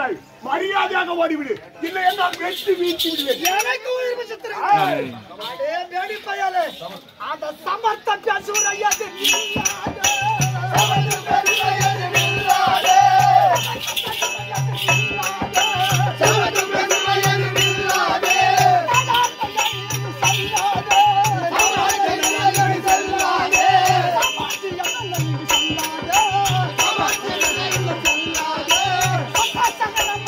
ஏய், மரியாதையாக ஓடிவிடு இல்லை என்றால் வெட்டி வீழ்த்தி விடுவேன் எனக்கு உயிர் விசித்திரம். அடே வேடி பயலே. அந்த சமர்த்த பேசுகிற ஐயா தெரியாதே. சமர்த்த பேசுகிற ஐயா தெரியாதே. சமர்த்த பேசுகிற ஐயா தெரியாதே. சமர்த்த சொல்லாதே. சமர்த்த சொல்லாதே. சொல்லாதே. சமர்த்த சொல்லாதே. சமர்த்த சொல்லாதே. சமர்த்த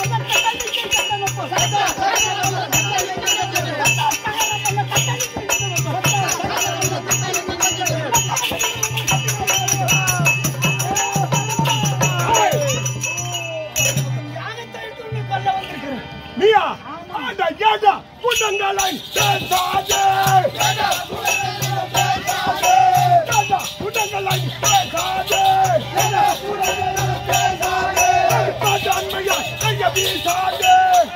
நீயா ஆண்டா ஏண்டா குண்டங்களை பேசாதே ஏண்டா குண்டங்களை பேசாதே பாட்டாண்மையா கைய வீசாதே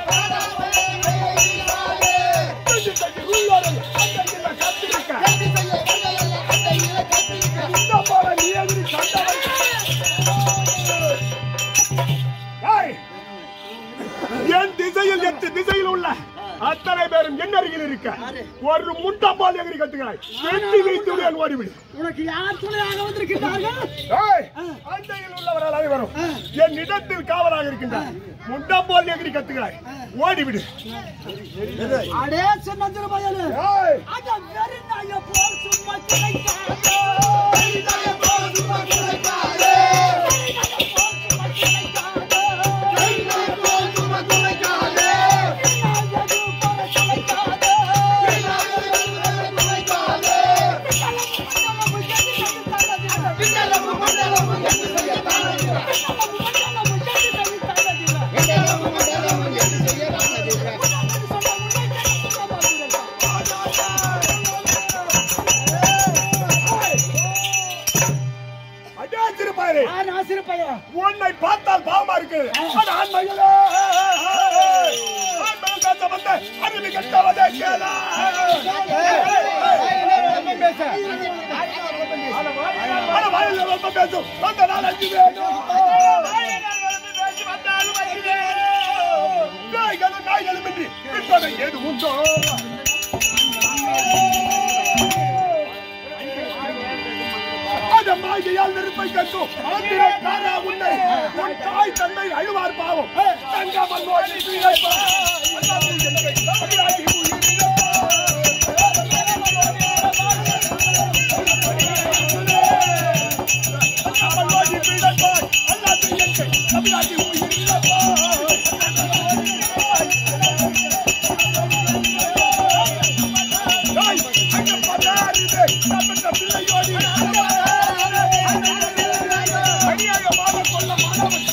கையை கையை உள்ளாரல் அண்டையில கத்திரிக்க இந்த போல நீ எதிரி சண்டை ஏய் என் திசையில் எட்டு திசையில் உள்ள அத்தனை பேரும் என் அருகில் இருக்க ஒரு முண்டம்பால் எகிரி கத்துக்கிறாய் வெட்டி வைத்து என் ஓடிவிடு உனக்கு யார் துணையாக வந்திருக்கிறார்கள் ஏய், அண்டையில் உள்ளவர்கள் அனைவரும் என் இடத்தில் காவலாக இருக்கின்றார் முண்டம்பால் எகிரி கத்துக்கிறாய் ஓடிவிடு அடே சின்ன திருமயலு ஏய், அட வெறி நாய போல் சும்மா கிடைக்காதே வெறி நாய போல் சும்மா கிடைக்காதே வெறி நாய போல் சும்மா கிடைக்காதே வெறி நாய போல் சும்மா கிடைக்காதே வெறி நாய போல் கிடைக்காதே வெறி நாய போல் கிடைக்காதே விண்ணலமு மண்டலமு என்று செய்ய தானதில்லை விண்ணலமு மண்டலமு என்று செய்ய தானதில்லை விண்ணலமு மண்டலமு என்று செய்ய தானதில்லை அடே திருப்பாரு யார் ஆசிரியப்பையா உன்னை பார்த்தால் பாவமா இருக்கு ஆனா ஆண்மையிலே ஆண்மையில் பேச வந்த அறிவு கெட்டவதே கேளா ஆனா வாயில ரொம்ப பேசும் அந்த நாள் அஞ்சு வேணும் நாய்களும் நாய்களும் இன்றி விற்பனை ஏது உண்டோ அந்த மாயையால் நெருப்பை கட்டும் ஆந்திரக்காரா உன்னை உன் தாய் தந்தை அழுவார் பாவம் தங்காமல் நோய் பிழைப்பா. அல்லாமல் என்னை தமிழாகி தங்காமல் நோய் பிழைப்பாய். அல்லாமல் என்னை தமிழாகி ஏய், அங்க பதாரிதே, தப்பித்த பிள்ளையோடி. அடியாக வாழக் கொள்ள மாணவன்.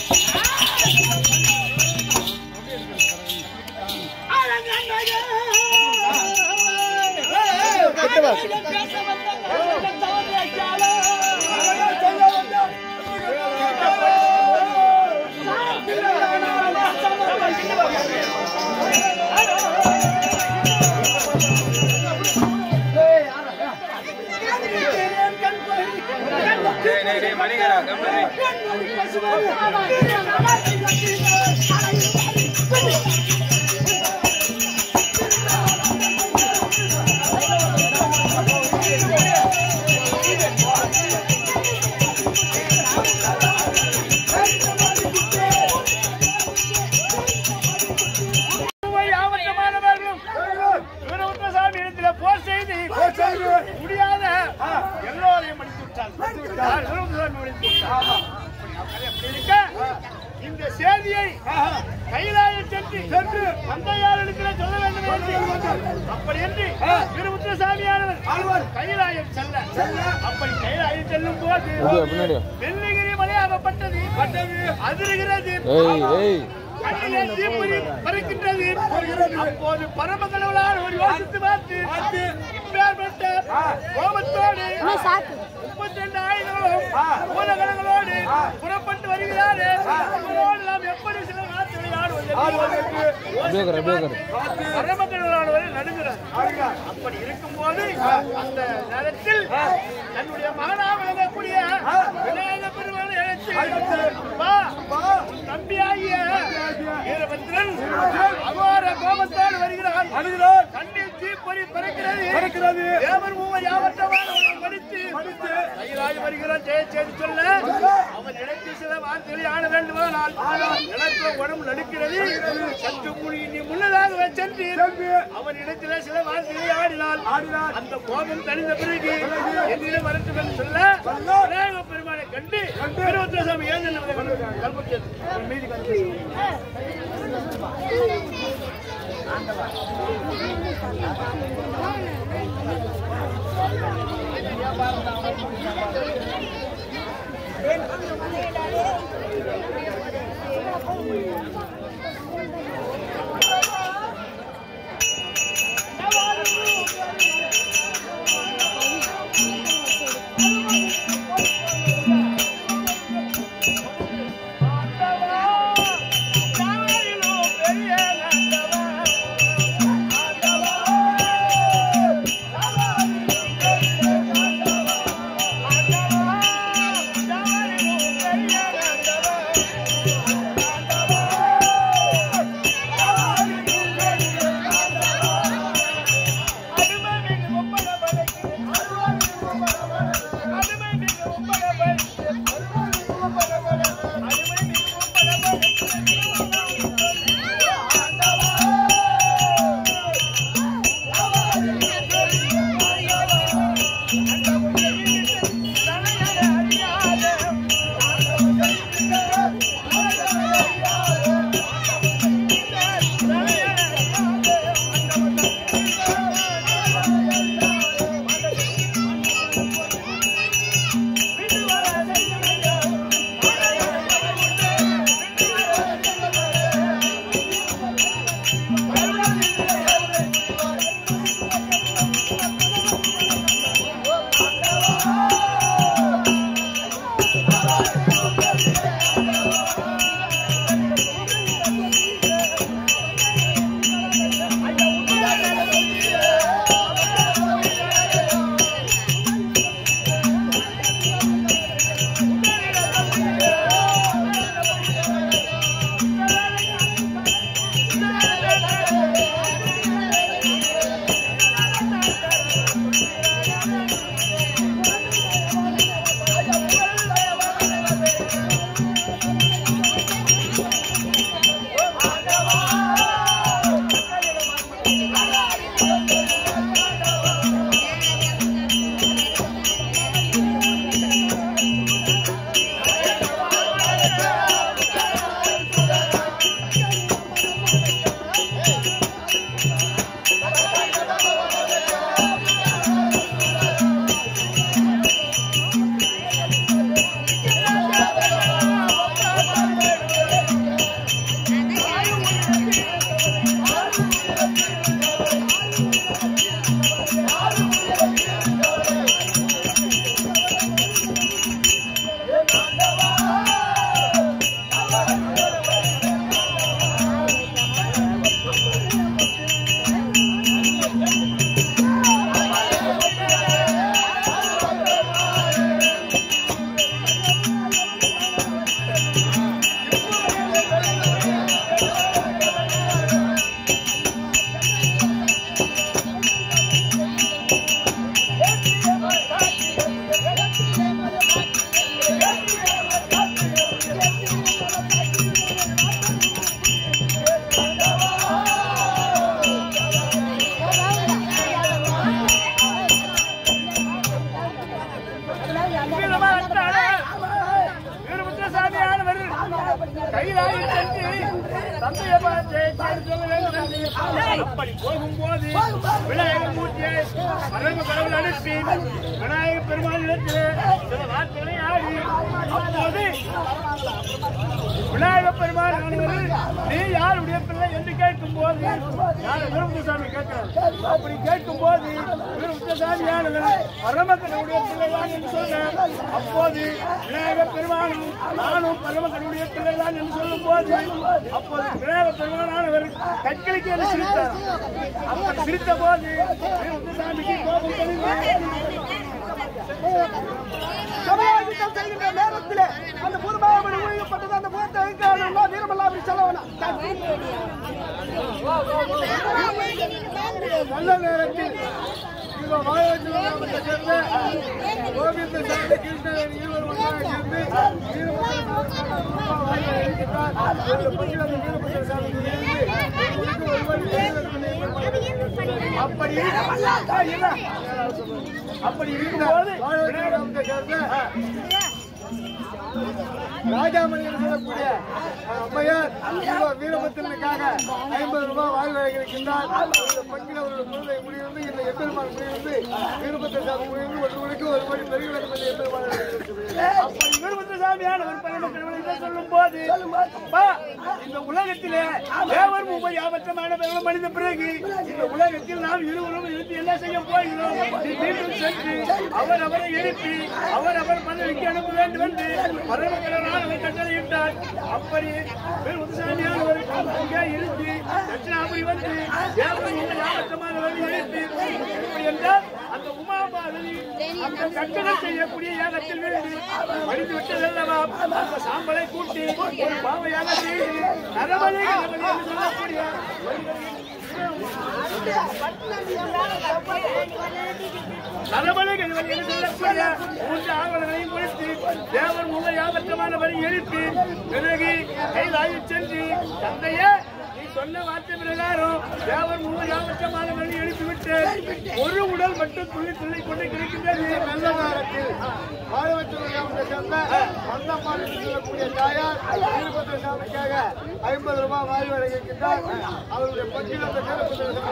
போர் செய்து முடியாத எல்லோரையும் மடித்து விட்டார் விரும்புகிறார் மடித்து விட்டார் அப்படி இருக்க இந்த செய்தியை கைலாயம் சென்று சென்று தந்தையாரிடத்தில் சொல்ல வேண்டும் என்று அப்படி என்று திருமுத்துசாமியானவர் கைலாயம் செல்ல அப்படி கைலாயம் செல்லும் போது வெள்ளிகிரி மலையாகப்பட்டது அதிர்கிறது கண்ணிலே தீப்பொறி பறக்கின்றது. அப்போது பரமகடவுளார் ஒரு யோசித்து பார்த்து இப்பேற்பட்ட கோபத்தோடு முப்பத்தி ரெண்டு ஆயுதங்களும் மூலகணங்களோடு புறப்பட்டு வருகிறாரு அவர்களோடு நாம் எப்படி சில நாட்களை ஆடுவது பரமகடவுளானவரை நடுகிறார் அப்படி இருக்கும்போது அந்த நேரத்தில் தன்னுடைய மகனாக விளங்கக்கூடிய விநாயக பெருமானை அடுத்து அப்பா, உன் தம்பியாகிய வீரபத்ரன் அகோர கோபத்தோடு வருகிறான் அழுகிறார் கண்ணில் தீப்பொறி பறக்கிறது பறக்கிறது. தேவர் மூவர் யாவற்றவாறு அவனை மடித்து கையிலாய் வருகிறான் ஜெய செய்தி சொல்ல அவன் நினைத்து சில வார்த்தைகளை ஆட வேண்டுமானால் எனக்கு உடம்பு நடுக்கிறது சற்று முடி நீ முன்னதாக சென்று அவன் இடத்திலே சில வார்த்தைகளை ஆடினாள் ஆடினாள். அந்த கோபம் தணிந்த பிறகு என்னிடம் வரட்டும் என்று சொல்ல விநாயக பெருமானை கண்டு வீரபத்ரசாமி ஏன் கல்பத்தது மீதி கல்பத்தது கையிலாகி சென்று தந்தையை பார்த்து செய்தி சொல்ல வேண்டும் என்று அப்படி போகும்போது விநாயகர் மூர்த்தியை பரம கடவுள் அனுப்பி விநாயகர் பெருமானிடத்தில் சில வார்த்தைகளை ஆடி அப்போது விநாயகர் பெருமான் ஆனவர், நீ யாருடைய பிள்ளை என்று கேட்கும் போது யார் வீரமுத்துசாமி கேட்கிறார் அப்படி கேட்கும் போது வீரமுத்துசாமி ஆனவர் பரமக்கனுடைய பிள்ளைதான் என்று சொன்னார் அப்போது விநாயகர் பெருமானும் நானும் பரமக்கனுடைய பிள்ளைதான் என்று சொல்லும் போது அப்போது விநாயகர் பெருமானானவர் கற்களிக்கு என்று சிரித்தார் அப்படி சிரித்த போது வீரமுத்துசாமிக்கு கோபம் தெளிந்து சமயாயுத்தம் செய்கின்ற நேரத்திலே அந்த பூர்வமாவன் ஊழியப்பட்டது அந்த பூத்தை எங்க வீரமல்லாபுரி செலவனா நல்ல நேரத்தில் இதோ வாழவச்சலத்தை சேர்ந்த கோவிந்த சாமி கிருஷ்ணன் இருவர் ஒன்றாக சேர்ந்து வீரபத்திர வாய்ப்பை அளிக்கிறார். இந்த பங்கில் அந்த வீரபத்திர சாமி இருந்து அப்படி அப்படி இருக்கும்போது வாழவச்சலத்தை சேர்ந்த ராஜாமணியில் சொல்லக்கூடிய அம்மையார் இதோ வீரபத்திரனுக்காக ஐம்பது ரூபாய் வாழ் வழங்கியிருக்கின்றார் அவருடைய பங்கில் அவருடைய குழந்தை முடியிருந்து இந்த எம்பெருமான் முடியிருந்து வீரபத்திர சாமி முடியிருந்து ஒரு மணிக்கு ஒரு மணி பெருகிழக்கு மணி எம்பெருமான் அப்படி வீரபத்திர சாமியான ஒரு பையனுக்கு சொல்லும் போது அப்பா, இந்த உலகத்திலே தேவர் மூவர் யாபற்றமான பெருமை மனித பிறகு இந்த உலகத்தில் நாம் இருவரும் இருந்து என்ன செய்ய போகிறோம் நீ மீண்டும் சென்று அவர் அவரை எழுப்பி அவர் அவர் பதவிக்கு அனுப்ப வேண்டும் என்று பரமக்கடனால் அவர் கட்டளையிட்டார் அப்படி முத்துசாமியானவர் அங்கே இருந்து தட்சிணாபுரி வந்து தேவர் மூவர் யாபற்றமானவரை எழுப்பி இப்படி என்றால் அந்த உமாபாதவி அந்த கட்டணம் செய்யக்கூடிய யாகத்தில் விழுந்து மடிந்து விட்டதல்லவா அந்த சாம்பலை கூட்டி ஒரு பாவையாக செய்து நரபலி கணபதி என்று சொல்லக்கூடிய நரபலி கணபதி என்று சொல்லக்கூடிய மூன்று ஆவணங்களையும் கொடுத்து தேவர் உள்ள யாபற்றமானவரை எழுப்பி பிறகு கைலாயு சென்று தந்தையே நீ சொன்ன வார்த்தை பிரகாரம் தேவர் மூணு யாபற்றமானவரை எழுப்பிவிட்டு ஒரு உடல் மட்டும் துள்ளி துள்ளி கொண்டு கிடைக்கின்றது நல்ல நேரத்தில் மந்தம்மாள் என்று சொல்லக்கூடிய தாயார் வீரபத்திர சாமிக்காக ஐம்பது ரூபாய் வாரி வழங்கியிருக்கின்றார் அவருடைய பங்கில் அந்த வீரபத்திர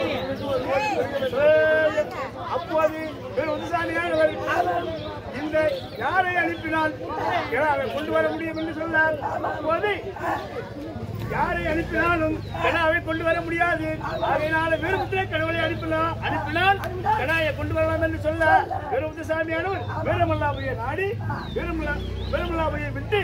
சாமி அப்போது உதசாமியானவர் இந்த யாரை அனுப்பினால் யாரை கொண்டு வர முடியும் என்று சொன்னார் அப்போது யாரை அனுப்பினாலும் கடாவை கொண்டு வர முடியாது ஆகையினால வீரபுத்திர கடவுளை அனுப்பினால் அனுப்பினால் கடாயை கொண்டு வரலாம் என்று சொல்ல வீரபுத்திர சாமியானவர் வீரமல்லாபுரியை நாடி வீரமல்லா வீரமல்லாபுரியை விட்டு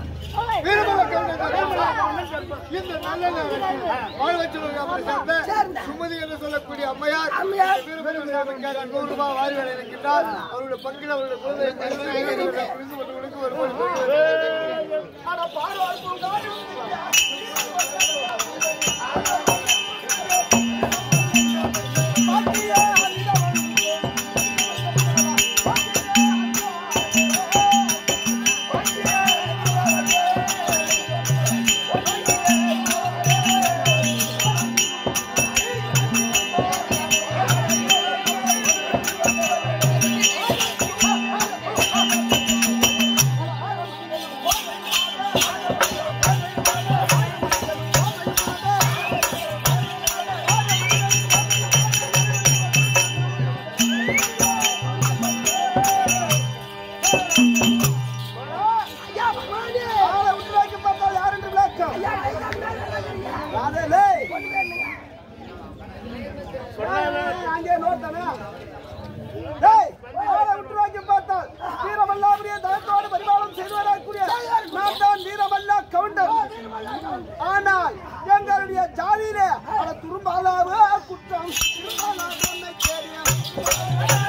இந்த நல்ல நேரத்தில் வாழ்வச்சலூர் சேர்ந்த சுமதி என்று சொல்லக்கூடிய அம்மையார் வீரபுத்திர சாமிக்காக நூறு ரூபாய் வாரி வழங்கியிருக்கின்றார் அவருடைய பங்கில் அவருடைய குழந்தை புரிந்து கொண்டவர்களுக்கு ஒரு கோடி அங்கே நோட்டமே டேய், அவரை விட்டு நோக்கி பார்த்தால் வீரமல்லாபுரிய தயத்தோடு பரிபாலம் செய்து வரக்கூடிய நான் தான் வீரமல்லா கவுண்டர் ஆனால் எங்களுடைய ஜாதியிலே அட துரும்பாலாவு குற்றம் திரும்பாலாவு உன்னை தேடிய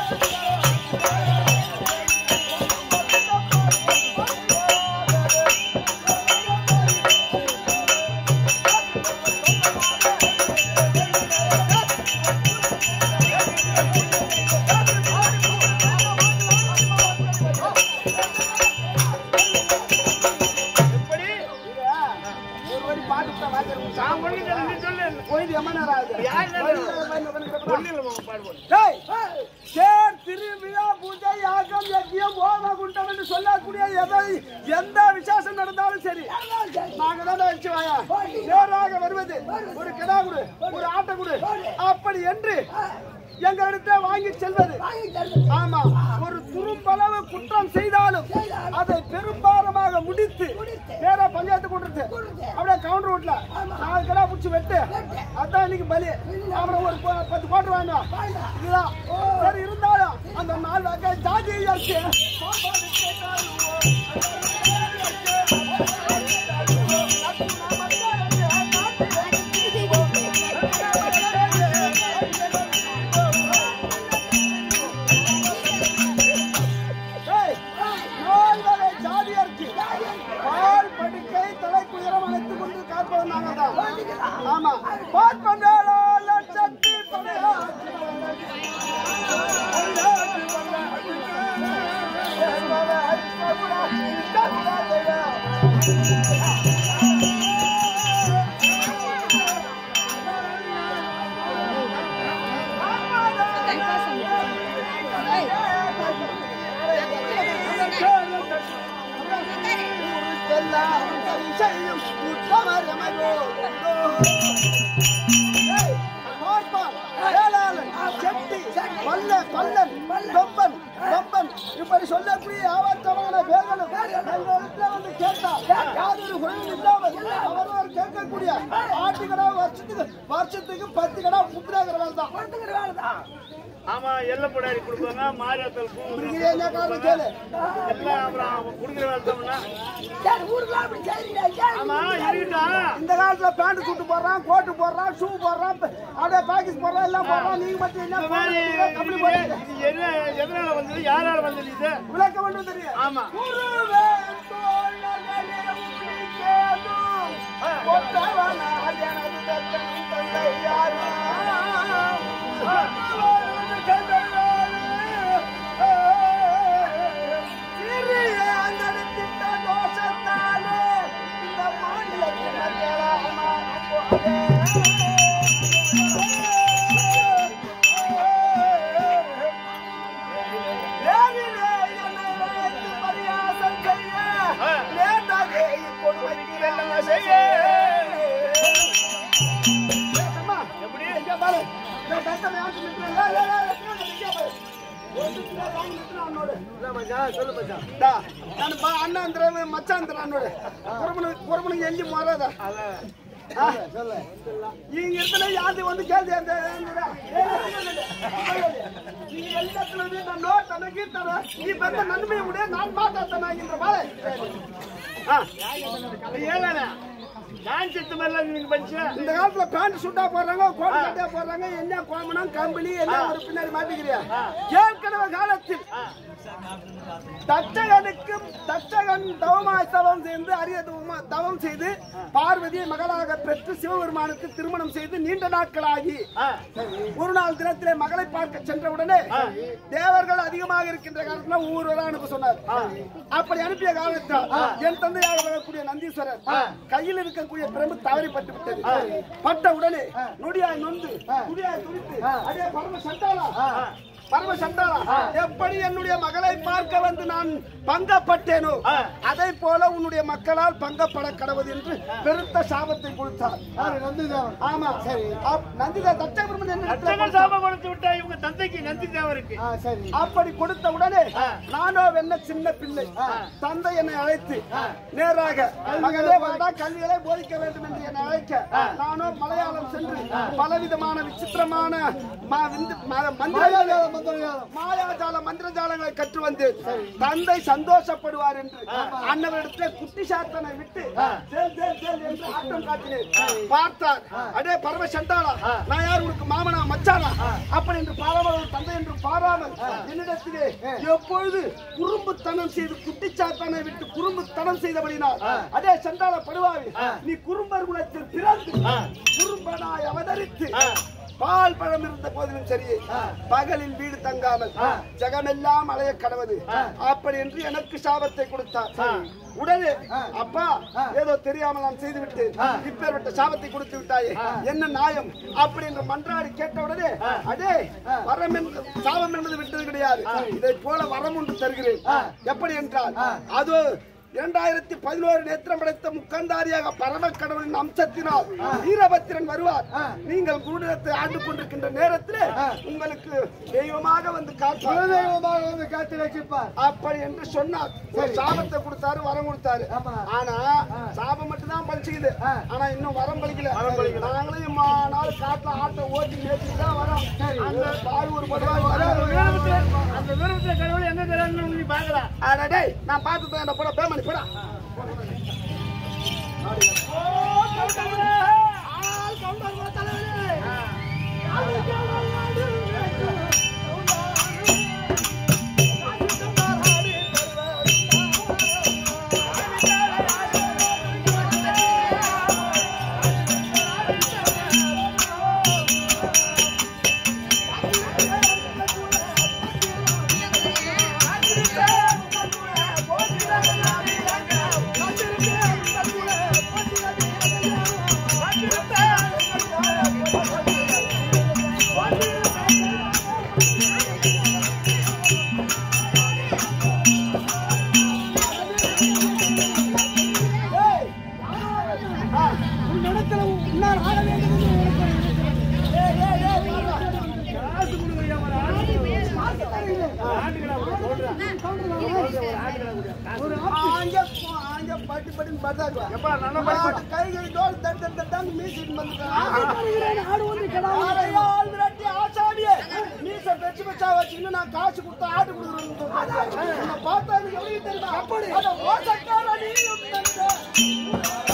எப்படி ஒரு வரி பாட்டு தான் வாங்கிருக்கோம். நான் ஒண்ணு நீ சொல்லு போயிது எம்ம நேரம் ஆகுது. யார் நேரம்? போயிது ஒண்ணில் பாடுவோம் டேய், தேர் திருவிழா பூஜை யாகம் யஜ்யம் ஹோமகுண்டம் என்று சொல்லக்கூடிய எதை எந்த விசேஷம் நடந்தாலும் சரி நாங்க தான் வச்சு வாயா நேராக வருவது ஒரு கிடா குடு ஒரு ஆட்டை குடு அப்படி என்று எங்களிடத்தை வாங்கி செல்வது ஆமா ஒரு துரும்பளவு குற்றம் செய்தாலும் அதை பெரும்பாரமாக முடித்து நேரா பஞ்சாயத்து கொடுத்து அப்படியே கவுண்டர் வீட்டுல நாலு கிடா பிடிச்சி வெட்டு அதான் இன்னைக்கு பலி அப்புறம் ஒரு ப- பத்து கோட்டர் வாங்க இதுதான் சரி இருந்தாலும் அந்த நாலு வகை ஜாதி இருக்கு சாப்பாடு கேட்டாலும் ஊருக்கெல்லாம் சரி செய்யும் உத்தமரமையோ பார்ப்பான் வேளாளன் செட்டி பல்ல பல்லன் தொப்பன் தொப்பன் இப்படி சொல்லக்கூடிய ஆவத்தமான பேர்களும் எங்களிடத்துல வந்து கேட்டா யாதொரு குறையும் இல்லாமல் அவரவர் கேட்கக்கூடிய ஆட்டு கடை வருஷத்துக்கு வருஷத்துக்கு பத்து கடை புத்திராகிற வேலை தான் ஆமா எல்லை பொடாரி கொடுப்பாங்க மாரியாத்தல் பூ இப்படி என்ன காரணம் கேளு எல்லாம் அப்புறம் அவன் குடுக்குற வேலை தம்னா ஆமா இருக்கட்டா இந்த காலத்துல பேண்ட் சுட்டு போடுறான் கோட்டு போடுறான் ஷூ போடுறான் அப்படியே பாக்கெட் போடுறான் எல்லாம் போடுறான் நீங்க மட்டும் என்ன இந்த மாதிரி போடுறீங்க? கம்பெனி இருக்குது. போடுறீங்க. இது என்ன எதனால வந்தது யாரால வந்தது இது விளக்க வேண்டும் தெரியும் ஆமா குருவே தோழர்களே உங்களுக்கேதும் ஒத்தவனார் எனது தத்தன் தந்தையாரா. ஒத்தவனது தந்தையாரே. சிறிய அந்தரத்திட்ட தோஷத்தாலே இந்த மாநிலத்தின் மக்களான போதே. நேரிலே என்னை வைத்து பரியாசம் செய்ய, நேர்ந்தாகே இக்கொடுமைக்கு வெள்ளம் செய்ய. அம்மா, எப்படி இங்க பாரு. இந்த தத்தனை ஆட்டி நிக்கிறேன். ஏய், ஏய், ஏய், எத்தனை இங்க பாரு. ஒரு கிலோ வாங்கி நிக்கிறேன் அவனோடு. டா, நான் பா- அண்ணாந்திரன், மச்சாந்திரன் அவனோடு. குறும்பனுக்கு- குறும்பனுக்கு எஞ்சி மாறாத. ஆ, இங்க இருக்கிற யாரு வந்து கேள்வி அந்த அந்த- நீ எல்லாத்துல இருந்து நான் நோட்டனை, கீர்த்தனை, நீ பெத்த நன்மையை உடைய நான் மாத்தாத்தனாகின்ற பாரு. ஆ, ஏழாண்ணா நான் செத்த மாதிரிலாம் நீங்க படிச்சு இந்த காலத்துல பேண்ட் சுட்டா போடுறாங்க கோட் சட்டையா போடுறாங்க என்ன கோமனம் கம்பெனி எல்லாம் ஒரு பின்னாடி மாட்டிக்கிறியா ஏற்கனவே காலத்தில் தச்சகனுக்கும் தச்சகன் தவமாய் தவம் செய்து அரிய தவமா- தவம் செய்து பார்வதியை மகளாக பெற்று சிவபெருமானுக்கு திருமணம் செய்து நீண்ட நாட்களாகி ஒரு நாள் தினத்திலே மகளை பார்க்க சென்றவுடனே தேவர்கள் அதிகமாக இருக்கின்ற காலத்துல ஊர்வலம் அனுப்ப சொன்னார் அப்படி அனுப்பிய காலத்தில் என் தந்தையாக வரக்கூடிய நந்தீஸ்வரர் கையில் இருக்கக்கூடிய பிரம்பு தவறி பட்டு விட்டது பட்ட உடனே நொடியாய் நொந்து துடியாய் துடித்து அதே பரம சண்டாளா பரம சண்டாளா எப்படி என்னுடைய மகளை பார்க்க வந்து நான் பங்கப்பட்டேனோ அதை போல உன்னுடைய மக்களால் பங்கப்பட கடவுது என்று பெருத்த சாபத்தை கொடுத்தார் ஆமா சரி நந்திதா தட்சபிரமன் என்ன அத்தனை சாபம் கொடுத்து விட்டா இவங்க தந்தைக்கு நந்தி தேவருக்கு அப்படி கொடுத்த உடனே நானோ வெண்ண சின்ன பிள்ளை தந்தை என்னை அழைத்து நேராக மகளே வாடா கல்விகளை போதிக்க வேண்டும் என்று என்னை அழைக்க நானோ மலையாளம் சென்று பலவிதமான விசித்திரமான ம- விந்து- ம- மந்திரங்களை- மாயாஜால மந்திரஜாலங்களை கற்று வந்து தந்தை சந்தோஷப்படுவார் என்று அண்ணவரிடத்தில் குட்டி சாத்தனை விட்டு சேல், சேல், சேல் என்று ஆட்டம் காட்டினேன் பார்த்தார் அடே பரம சண்டாளா நான் யார் உனக்கு மாமனா மச்சானா அப்படி என்று பாராமல் தந்தை என்று பாராமல் என்னிடத்திலே எப்பொழுது குறும்புத்தனம் செய்து குட்டிச்சாத்தானை விட்டு குறும்புத்தனம் செய்தபடினால் அதே சண்டாள படுவாவி நீ குறும்பர் குலத்தில் பிறந்து குறும்பனாய் அவதரித்து பால் பழம் இருந்த போதிலும் சரி பகலில் வீடு தங்காமல் ஜகமெல்லாம் அலைய கடவுது அப்படி என்று எனக்கு சாபத்தை கொடுத்தார் உடனே அப்பா ஏதோ தெரியாமல் நான் செய்து விட்டேன் இப்பேற்பட்ட சாபத்தை கொடுத்து விட்டாயே என்ன நியாயம் அப்படி என்று மன்றாடி கேட்ட உடனே அடே வரம் என்பது சாபம் என்பது விட்டது கிடையாது இதை போல வரம் ஒன்று தருகிறேன் எப்படி என்றால் அது இரண்டாயிரத்தி பதினோரு நேத்திரம் படைத்த முக்கந்தாரியாக பரம கடவுளின் அம்சத்தினால் வீரபத்திரன் வருவார் நீங்கள் குருடத்தை ஆண்டு கொண்டிருக்கின்ற நேரத்தில் உங்களுக்கு தெய்வமாக வந்து காட்டுவார் தெய்வமாக வந்து காத்து ரட்சிப்பார் அப்படி என்று சொன்னார் ஒரு சாபத்தை கொடுத்தாரு வரம் கொடுத்தாரு ஆனா சாபம் மட்டும் தான் பலிச்சுக்குது ஆனா இன்னும் வரம் பலிக்கல நாங்களும் இம்மா நாள் காட்டுல ஆட்டை ஓட்டி நேற்று தான் வரோம் அந்த பாய் ஒரு படுவாய் வீரபத்திர அந்த வீரபத்திர கடவுள் எங்க இருக்கிறான்னு நீ பாக்கலாம் அடடே நான் பார்த்து தான் போட பேமணி போடா ஆ ஆட்டுக்கடா கூட சொல்றேன் ஒரு ஆட்டுக்கடா கூட ஒரு ஆஞ்ச ஆஞ்ச பட்டு பட்டுன்னு பட்டாக்குவா எப்பா நல்லா படிப்பா கை கை தோல் தட்டு தட்டு தட்டான்னு மீசிட்டு வந்துட்டான் ஆடு வந்து கிடாவையா ஆள் விரட்டி ஆசாடியே மீச பெச்சு பெச்சா வச்சுக்கின்னு நான் காசு கொடுத்து ஆட்டு கொடுக்குறேன்னு உன்னை பார்த்தா எனக்கு எப்படி தெரியுமா அப்படி அட ஓசக்கார நீயும் தந்த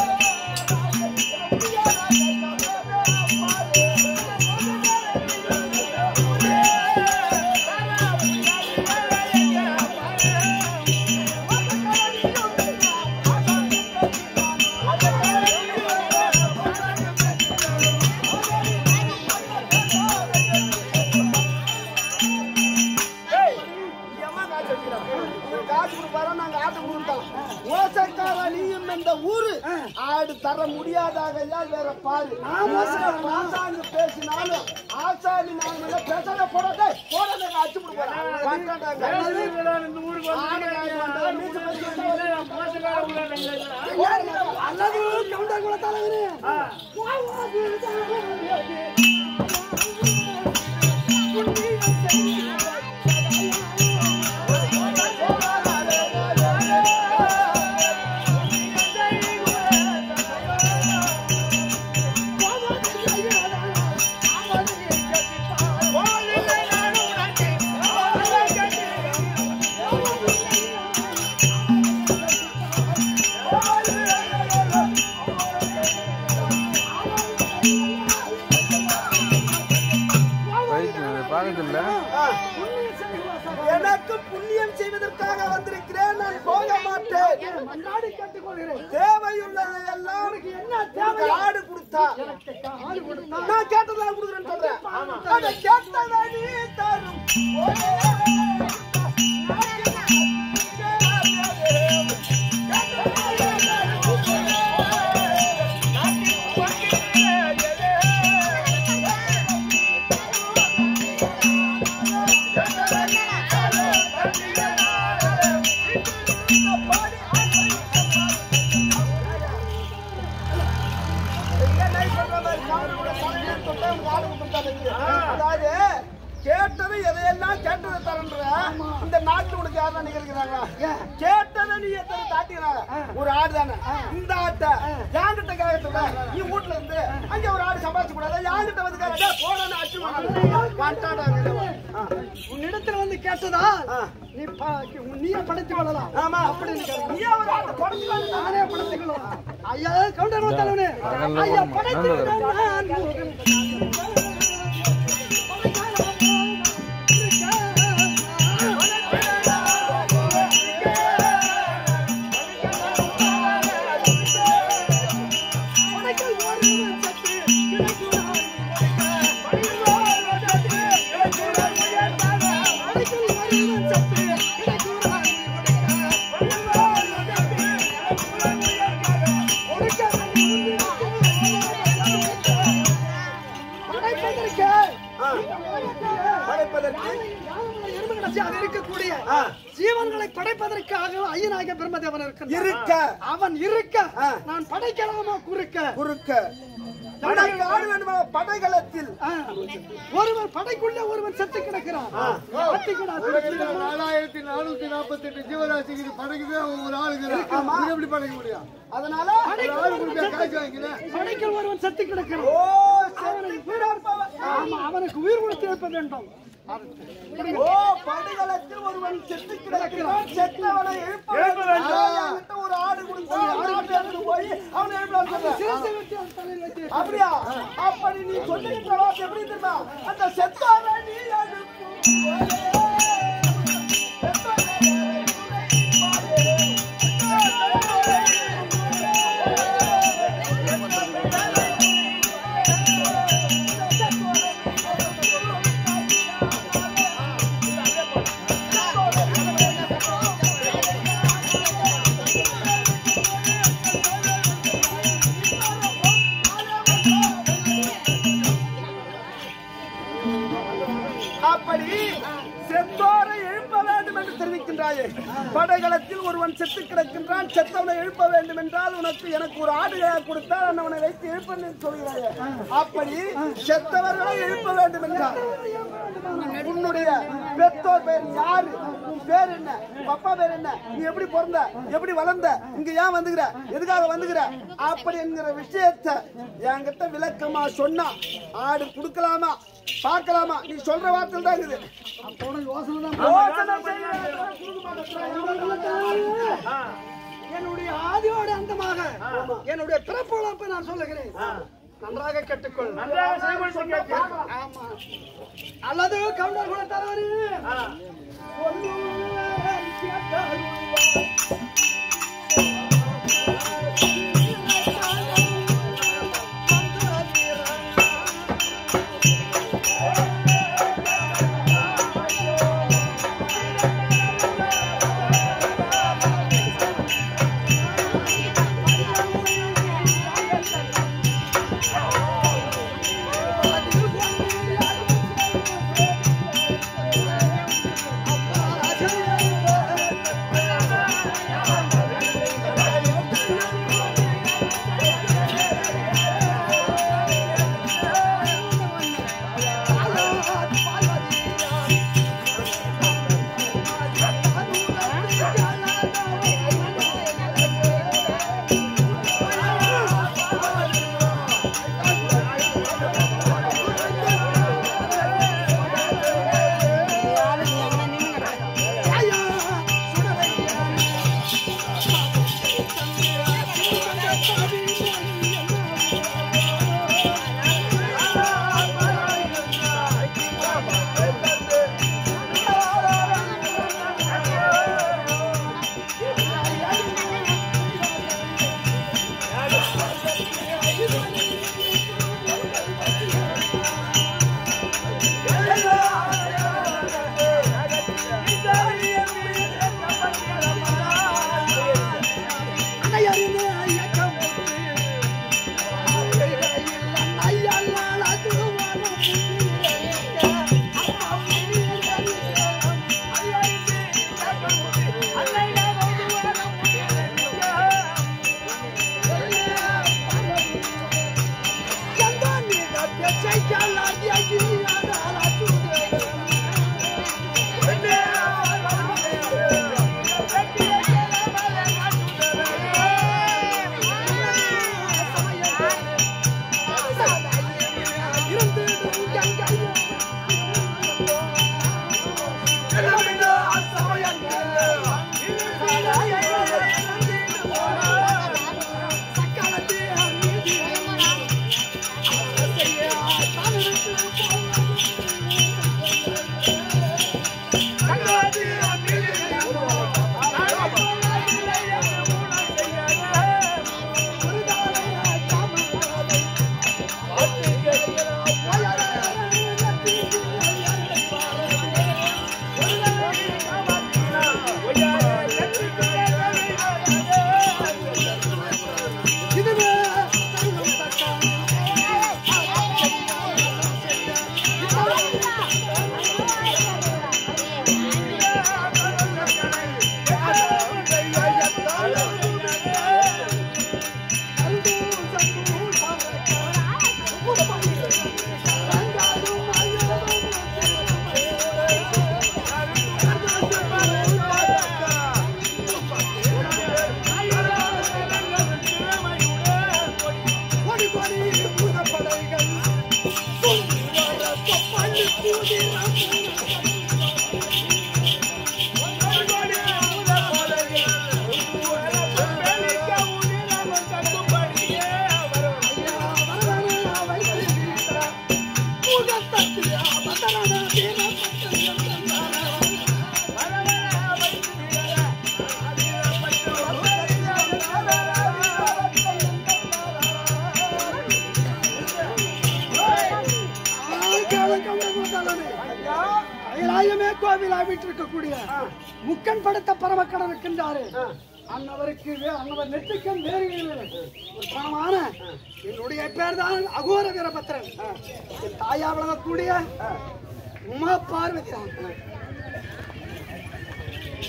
ஏம்மா காசு எடுக்கிறான்? இவன் காசு கொடுப்பாரா, நாங்க ஆட்டு கொடுத்தோம். ஓசைக்காரா நீயும் இந்த ஊரு ஆடு தர முடியாதாக வேற பாரு பாசாங்க பேசினாலும் ஆசாரி நாங்க பேசாத போடாதே போடாத அச்சு கொடுப்பாங்க இந்த ஊருக்கு வந்து மோசக்கார கூட அல்லது கவுண்டர் கூட தலைவரே பார்க்கறதில்ல எனக்கு புண்ணியம் செய்வதற்காக வந்திருக்கிறேன் நான் போக மாட்டேன் மன்றாடி கேட்டுக்கொள்கிறேன் தேவையுள்ளதை எல்லாம் என்ன தேவை ஆடு கொடுத்தா நான் கேட்டதெல்லாம் கொடுக்குறேன்னு சொல்றேன் அதை கேட்டதை நீ தரும் அதாவது கேட்டது எதையெல்லாம் கேட்டதை தரன்ற இந்த நாட்டு உனக்கு யாரா நிகழ்கிறாங்க கேட்டதை நீ எத்தனை தாட்டிக்கிறாங்க ஒரு ஆடு தானே இந்த ஆட்டை யாங்கிட்ட கேட்கறதுல நீ வீட்டுல இருந்து அங்க ஒரு ஆடு சம்பாதிச்சு கூடாது யாங்கிட்ட வந்து கேட்க போன அச்சு உன்னிடத்துல வந்து கேட்டதா நீ ப- நீயே படைத்துக் கொள்ளலாம் ஆமா அப்படின்னு கேட்க. நீ ஒரு ஆட்டை படைச்சு நானே படைத்துக் கொள்ளலாம் ஐயா கவுண்டர் தலைவனே அதெல்லாம் ஐயா ஒண்ணும் படைத்து நல்லது. விட நான் முருகன். படைப்பதற்கு படைப்பதற்கு எருமைகளாக இருக்கக்கூடிய ஜீவன்களை படைப்பதற்காக ஐயனாகிய பிரம்மதேவன் இருக்கின்றான். இருக்க. அவன் இருக்க ஆ. நான் படைக்கலாமா குறுக்க குறுக்க படைக்கு ஆடு வேண்டுமா படைகளத்தில் ஆ. ஒருவன் படைக்குள்ளே ஒருவன் செத்து கிடக்கிறான் ஆட்டுக்கடா, திருச்சிக்கடா. நாலாயிரத்தி நானூத்தி நாற்பத்தி எட்டு ஜீவராசிக்கு படைக்குது ஒரு ஆளுக்கு ஆமா. இது எப்படி படைக்க முடியும் அதனால படைக்குள் ஆள் ஒருவன் கொடுக்க செத்து- காய்ச்சி வாங்கிக்கிறேன் படைக்குள் ஒருவன் செத்து கிடக்கிறான் ஓ செத்து கிடப்பவன். ஆமா அவனுக்கு உயிர் கொடுத்து எழுப்ப வேண்டும் ஓ படைகளத்தில் ஒருவன் செத்து கிடக்கிறான் செத்தவனை எழுப்ப எழுப்ப வேண்டும். வேண்டும். என்கிட்ட ஒரு ஆடு கொடுத்து அந்த ஆட்டை எடுத்துட்டு போய் அவனை எழுப்பலாம்னு சொல்றேன். சிறுத்தை வெட்டி அவன் தலையில் வைத்து அப்படியா அப்படி நீ சொல்லுகின்ற வார்த்தை எப்படி தெரியுமா அந்த செத்தாவை நீ எழுப்பு அப்படி இருக்கின்றாயே படைகளத்தில் ஒருவன் செத்து கிடக்கின்றான் செத்தவனை எழுப்ப வேண்டும் என்றால் உனக்கு எனக்கு ஒரு ஆடுகையாக கொடுத்தால் நான் அவனை வைத்து எழுப்பேன் என்று சொல்கிறாயே அப்படி செத்தவர்களை எழுப்ப வேண்டும் என்றால் உன்னுடைய பெற்றோர் பேர் யாரு உன் பேர் என்ன உன் அப்பா பேர் என்ன நீ எப்படி பிறந்த எப்படி வளர்ந்த இங்க ஏன் வந்துகிற எதுக்காக வந்துகிற அப்படி என்கிற விஷயத்தை என்கிட்ட விளக்கமா சொன்னா ஆடு கொடுக்கலாமா பார்க்கலாமா நீ சொல்ற வார்த்தை தான் இருக்குது யோசனை செய்ய கொடுக்க மாட்டேன். என்னுடைய ஆதியோடு அந்தமாக என்னுடைய பிறப்பு நான் சொல்லுகிறேன் நன்றாக கேட்டுக்கொள் நன்றாக செய்வது கேட்க ஆமா அல்லது கவுண்டர் குல தலைவரு கைலாயமே கோவிலா வீட்டிருக்கக்கூடிய முக்கன் படுத்த பரமக்கடன் இருக்கின்றாரு அன்னவருக்கு வே- அன்னவர் நெற்றிக்கன் வேறு ஒரு பணமான என்னுடைய பேர் தான் அகோர வீரபத்திரன் என் தாயா வழங்கக்கூடிய உமா பார்வதி தான்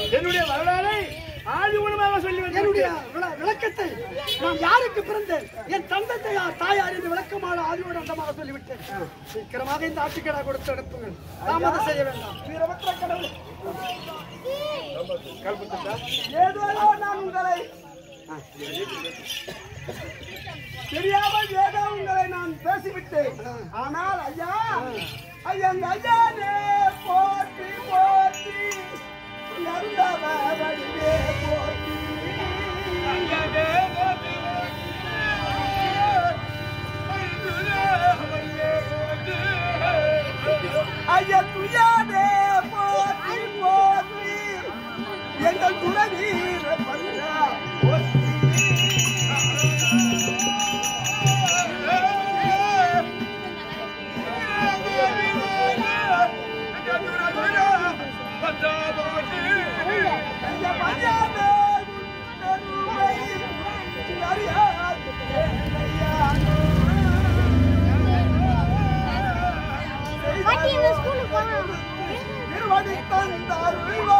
என்னுடைய வரலாறை ஆதி மூலமாக சொல்லி என்னுடைய வந்திருக்கிறேன் விள- விளக்கத்தை நான் யாருக்கு பிறந்தேன் என் தந்தை தாயார் தாயார் என்று விளக்கமான ஆதியோடு அந்தமாக சொல்லிவிட்டேன் சீக்கிரமாக இந்த ஆட்டுக்கடா கொடுத்து அனுப்புங்கள் தாமதம் செய்ய வேண்டாம் வீரபத்ர கடவுள் ஏதோ நான் உங்களை தெரியாமல் ஏதோ உங்களை நான் பேசிவிட்டேன் ஆனால் ஐயா ஐயா ஐயானே போற்றி போற்றி நந்தவடிவே போற்றி ஐயா துயானே போற்றி போற்றி எங்கள் குலவீர பல்லா பாட்டி இந்த ஸ்கூலுக்கு போகணும் திருவடி தந்தாருள்வா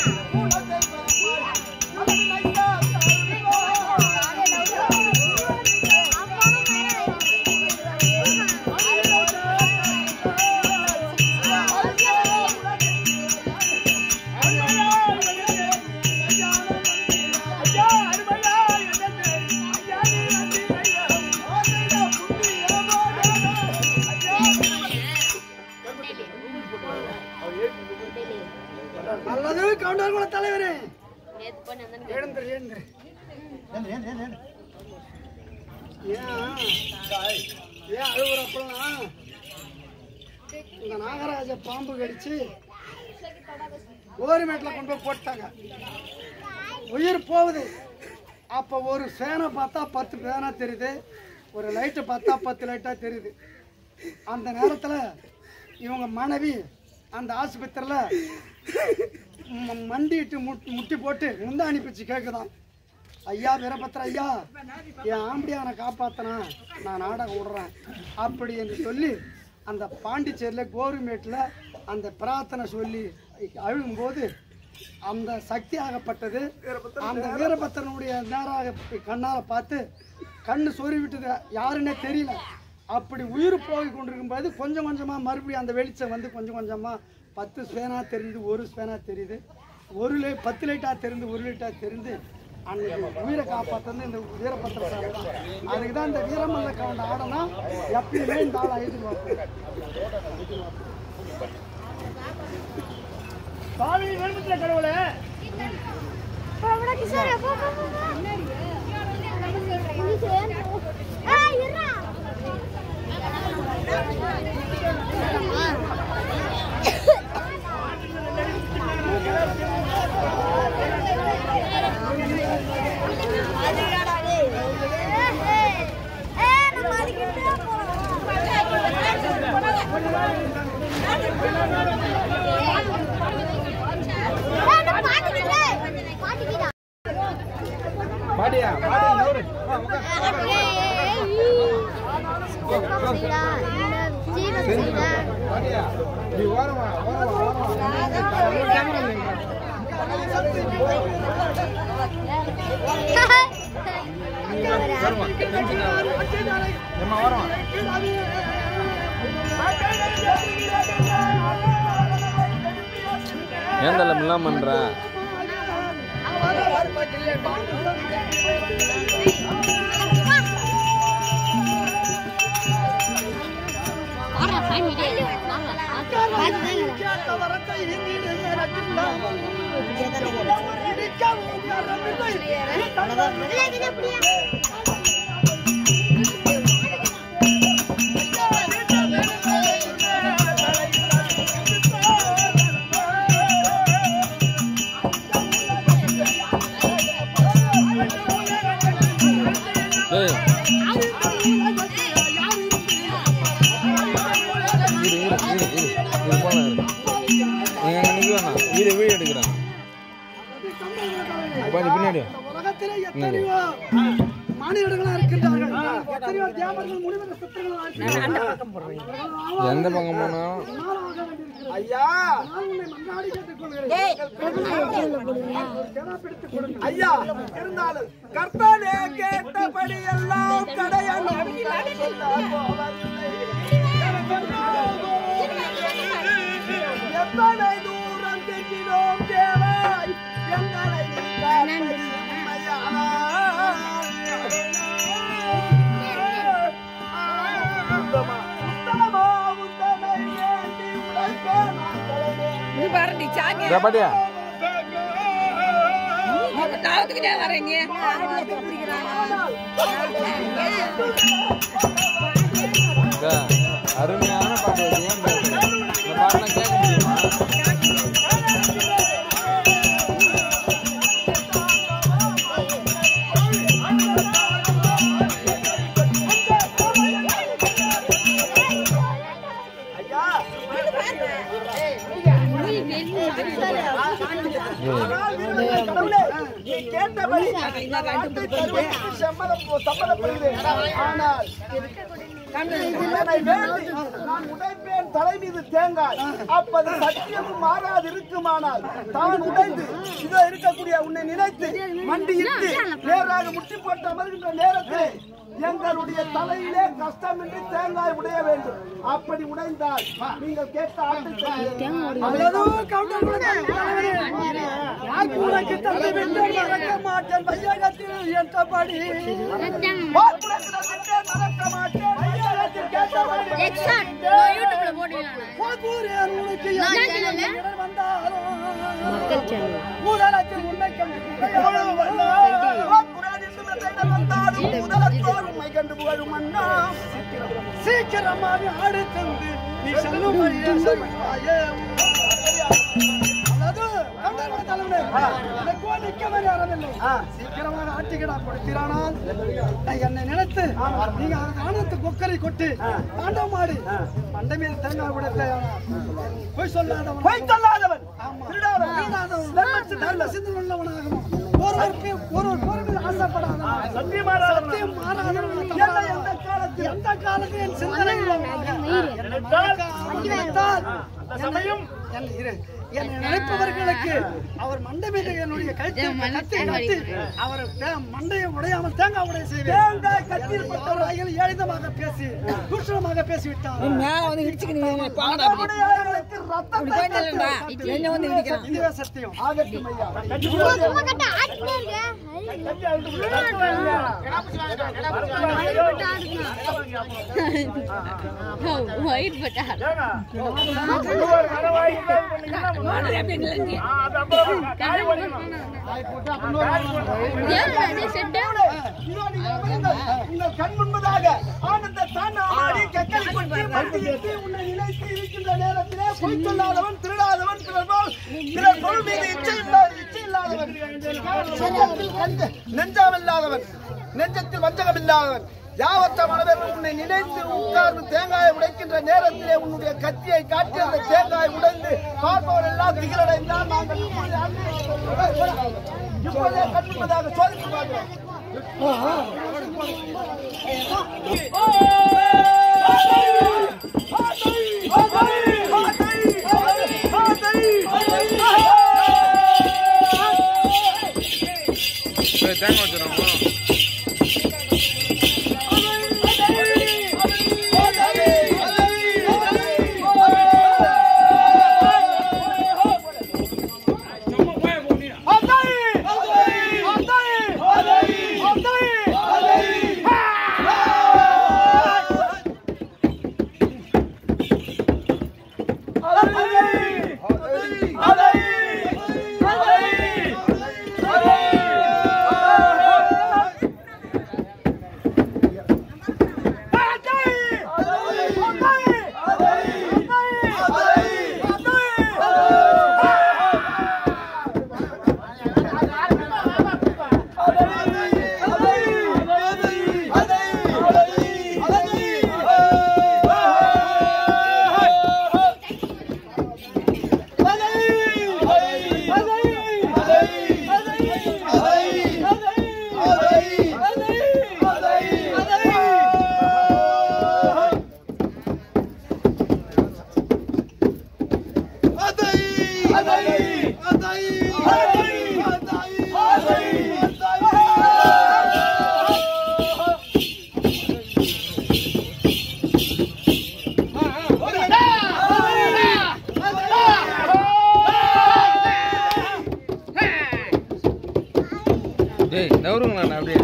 ஐயா அருமையா என்னது ஐயா நீ நன்றி ஐயா நல்லது கவுண்டர் குல தலைவரே எழுந்துரு எழுந்துரு ஏன் ஏன் அழுகுறப்பெல்லாம் இந்த நாகராஜ பாம்பு கடிச்சு கோரிமேட்டில் கொண்டு போய் போட்டாங்க உயிர் போகுது அப்போ ஒரு ஃபேனை பார்த்தா பத்து ஃபேனாக தெரியுது ஒரு லைட்டை பார்த்தா பத்து லைட்டாக தெரியுது அந்த நேரத்தில் இவங்க மனைவி அந்த ஆஸ்பத்திரியில் ம- மண்டிட்டு முட் முட்டி போட்டு முந்தாணி பிச்சு கேட்குதான் ஐயா வீரபத்திர ஐயா என் ஆம்படியானை காப்பாத்தனா நான் நாடகம் விடுறேன் அப்படி என்று சொல்லி அந்த பாண்டிச்சேரியில் கோருமேட்டில் அந்த பிரார்த்தனை சொல்லி அழுகும்போது அந்த சக்தி ஆகப்பட்டது அந்த வீரபத்திரனுடைய நேராக கண்ணால் பார்த்து கண்ணு சொறி விட்டது யாருன்னே தெரியல அப்படி உயிர் போய் கொண்டிருக்கும்போது கொஞ்சம் கொஞ்சமாக மறுபடியும் அந்த வெளிச்சம் வந்து கொஞ்சம் கொஞ்சமாக பத்து ஸ்பேனாக தெரியுது ஒரு ஸ்பேனாக தெரியுது ஒரு லை பத்து லைட்டாக தெரிந்து ஒரு லைட்டாக தெரிந்து அன்னைக்கு உயிரை காப்பாற்றுறது இந்த வீரபத்திர சாலை தான் அதுக்கு தான் இந்த வீரமல்ல கவுண்ட ஆடனா எப்பயுமே இந்த ஆள் எழுதுவாங்க சாமி வேணுமுத்திர கடவுளே கிஷோர் போ போ போ ஏய் இருடா பாட்டிக்கிட்டா பாடியா பாடி நூறு பாடியா நீ ஓரமா ஓரமா ஓரமா வருமா நம்ம ஓரமா ஏன் தலை இல்லாம பண்ற ஏய் இரு இரு இரு இரு இரு போலாம் இரு நீங்க அங்க நிக்க வேணாம் வீடு வீடு எடுக்கிறேன் கொஞ்சம் பின்னாடி வா. உலகத்திலே எத்தனையோ மாநிலங்களா இருக்கின்றார்கள் எத்தனையோ தேவர்கள் முனிவர் சித்திரங்கள் எந்த பக்கம் போனாலும் நாளாக வேண்டியிருக்கிறது ஐயா நான் உன்னை மன்றாடி கேட்டுக் ஐயா இருந்தாலும் கர்த்தனே கேட்டபடி எல்லாம் கடையணும் எத்தனை தூரம் சென்றோம் தேவாய் எங்களை நீ காப்பது உண்மையானா? உத்தமா, உத்தமை வேண்டி உழைப்பே நான் தலைவே. நீ பாருடி சாங்க இதோ பாட்டியா நாத்துக்கிட்டே வரீங்க இந்த அருமையான பாட்டு அது ஏன் பேசுற? இந்த பாட்டெல்லாம் கேட்க முடியுமா ஐயா ஆனால் வீரர்கள் கடவுளே, நீ கேட்டபடி நான் வார்த்தை தருவதற்கு சம்மதம் சம்மதப்படுகிறேன். ஆனால் இதனை வேண்டி நான் உடைப்பேன் தலை மீது தேங்காய் அப்பது சத்தியமும் மாறாது இருக்குமானால் தான் உடைந்து இதோ இருக்கக்கூடிய உன்னை நினைத்து மண்டியிட்டு நேராக முட்டி போட்டு அமர்கின்ற நேரத்தில் எங்களுடைய தலையிலே கஷ்டமின்றி தேங்காய் உடைய வேண்டும் அப்படி உடைந்தால் நீங்கள் கேட்ட ஆட்டை அல்லதோ கவுண்டர்களுக்கு தலைவரே, யார் உனக்கு தந்தை வென்று மறக்க மாட்டேன் வையகத்தில் என்றபடி மறக்க மாட்டேன் ஐயாயிரத்தில் கேட்டபடி யூடியூப்ல போடுவீங்க போகூரேன் உனக்கு நான் யார் சொல்லல. இடர் வந்தாலும் மக்கள் சேனல் ஊழலத்தில் உன்னை கண்டு சீக்கிரமாக அடுத்தந்து நீ செல்லும் வழியே செல்வாயே. அல்லது கவுண்டர்கள் தலைவரே, எனக்கோ நிற்கவே நேரமில்லை. சீக்கிரமாக ஆட்டிக்கடா கொடுக்கிறானால் என்னை நினைத்து நீங்க ஆனத்து கொக்கரை கொட்டி தாண்டவமாடி மண்டை மீது தேங்காய் உடைத்த பொய் சொல்லாதவன் பொய் சொல்லாதவன் ஆமா. திருடாதவன் திருடாதவன். நல்ல சிந்தனை உள்ளவனாகவும் ஒருவருக்கு ஒருவர் பொறுப்பில் ஆசைப்படாதவன் சத்தியம் மாறாதவன் எந்த எந்த காலத்தில் எந்த காலத்தில் என் சிந்தனை உள்ளவனாக நினைத்தால் சமயம் என்னை நினைப்பவர்களுக்கு அவர் மண்டை மீது என்னுடைய கழுத்தை கத்தி கட்டி அவர் தே- மண்டையை உடையாமல் தேங்காய் உடைய செய்வேன் தேங்காய் கத்தியில் மற்றவர்கள் ஏளிதமாக பேசி தூஷணமாக பேசிவிட்டார் மேல வந்து இடிச்சுக்கினீங்க பாங்கடா அப்படி உடையவர்களுக்கு ரத்தத்தை போயிடலடா என்ன வந்து இடிக்கிறான் இதுவே சத்தியம் ஆகட்டும் ஐயா சும்மா கட்ட ஆடிட்டே இருக்க ஒயிட் பட்டார் ஏன் செட்டு இதோ நீங்கள் அமருங்கள். உங்கள் கண் முன்பதாக ஆனந்த தாண்டவமாடி கக்கரி கொட்டி மண்டியிட்டு உன்னை நினைத்து இருக்கின்ற நேரத்திலே பொய் சொல்லாதவன் திருடாதவன் பிறர் போல் பிறர் பொருள் மீது இச்சை இல்லா- இச்சை இல்லாதவன் நெஞ்சத்தில் கஞ்ச- நெஞ்சமில்லாதவன் நெஞ்சத்தில் வஞ்சகம் இல்லாதவன் யாவற்ற மனதில் உன்னை நினைத்து உட்கார்ந்து தேங்காயை உடைக்கின்ற நேரத்திலே உன்னுடைய கத்தியை காட்டி அந்த தேங்காய் உடைந்து பார்ப்பவர் எல்லாம் திகிலடைந்தால் நாங்கள் இப்பொழுது அங்கே- இப்பொழுதே கண் முன்பதாக சோதித்து பார்க்கிறோம் சரி, தேங்காய் வச்சுருவோம் அதை டேய் நவருங்களா அப்படியே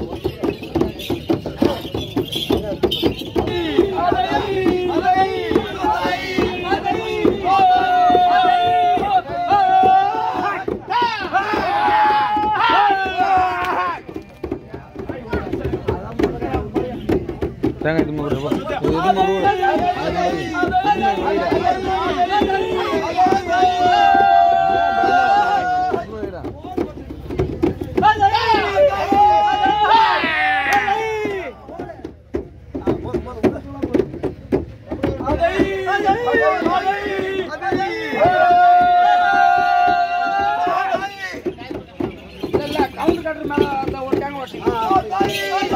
தேங்காய் தும்மா கூட கவுண்ட் கட்டுற மேல அந்த ஒரு தேங்காய் வச்சு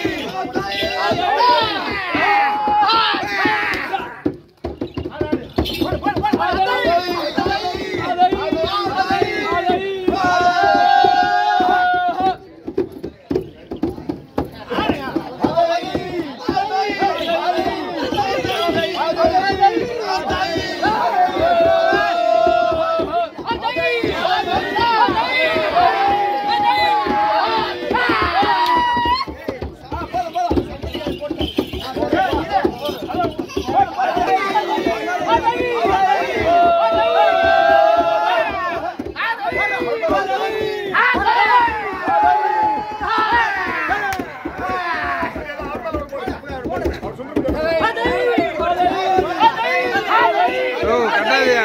ஓ கட்டாதியா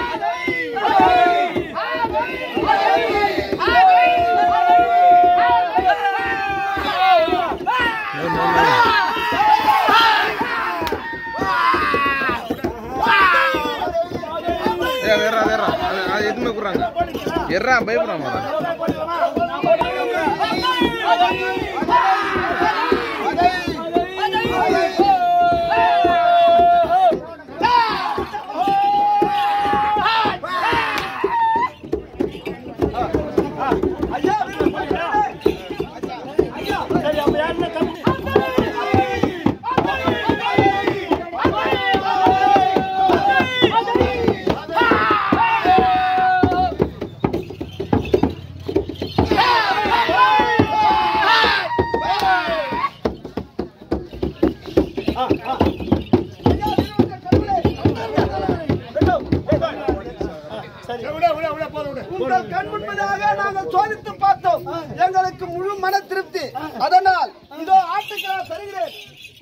ஏ வேறா வேறா அது அது எதுவுமே கூறாங்க எர்ரா பயப்படுறாங்க உங்கள் கண் முன்பதாக நாங்கள் சோதித்து பார்த்தோம் எங்களுக்கு முழு மன திருப்தி அதனால் இதோ ஆட்டுக்களா தருகிறேன்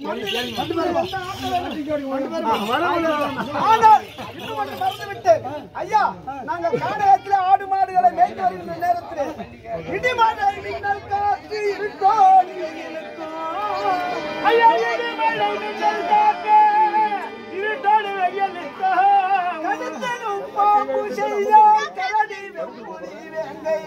ஆனால் இன்னும் ஒன்று மறந்துவிட்டேன் ஐயா நாங்கள் காடகத்தில் ஆடு மாடுகளை மேய்த்து வருகின்ற நேரத்தில் இடி மாடு நீங்கள் காத்து இருக்கோம் ஐயா இது மேலே நின்றல் காக்க இருட்டோடு வெயில் நிற்க கடுத்தனும் பாம்பு செய்ய கரடி வெம்புரி வேங்கை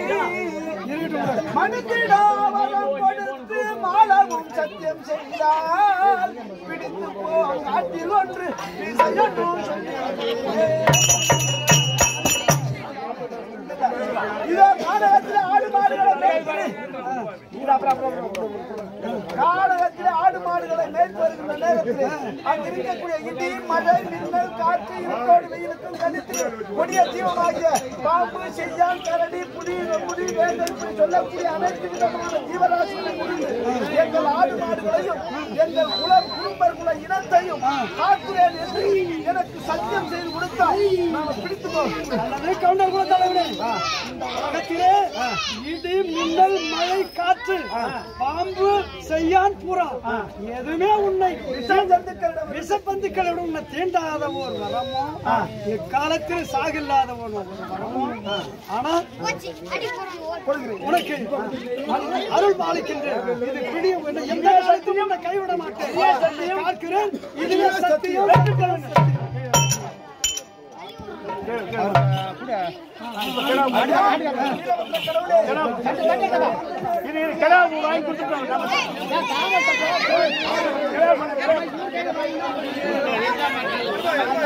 மனுத்திடாவரம் கொடுத்து மாலவும் சத்தியம் செய்தால் பிடித்து போ காட்டில் ஒன்று விசையட்டும் இதோ காடகத்தில் ஆடு மாடுகளை மேய்த்து இது அப்புறம் அப்புறம் அப்புறம் அப்புறம். காடகத்தில் ஆடு மாடுகளை மேய்த்து வருகின்ற நேரத்தில் அங்கு இருக்கக்கூடிய இடி மழை மின்னல் காற்று இருட்டோடு வெயிலுக்கும் கணித்து கொடிய ஜீவமாகிய பாம்பு செய்யான் கரடி புலி புலி வேந்தர் இப்படி சொல்லக்கூடிய அனைத்து விதமான ஜீவராசிகளை முடிந்து எங்கள் ஆடு மாடுகளையும் எங்கள் குல குடும்பர் குல இனத்தையும் காக்குவேன் என்று எனக்கு சத்தியம் செய்து கொடுத்தால் நாம் பிடித்து கவுண்டர் குல தலைவரே இந்த உலகத்திலே இடி மின்னல் மழை காற்று பாம்பு செய்யான் புறா எதுவுமே உன்னை விஷப்பந்துக்களிடம் உன்னை தீண்டாத ஒரு வரமோ எக்காலத்தில் சாகில்லாத ஒரு வரமோ ஆனா உனக்கு அருள் பாலிக்கின்றேன் இது பிடி எந்த காலத்திலும் நான் கைவிட மாட்டேன் பார்க்கிறேன் இதுவே சத்தியம் இது இது கிடா வாங்கி கொடுத்துட்டோம் நம்ம. கிடா பண்ண, கிடா.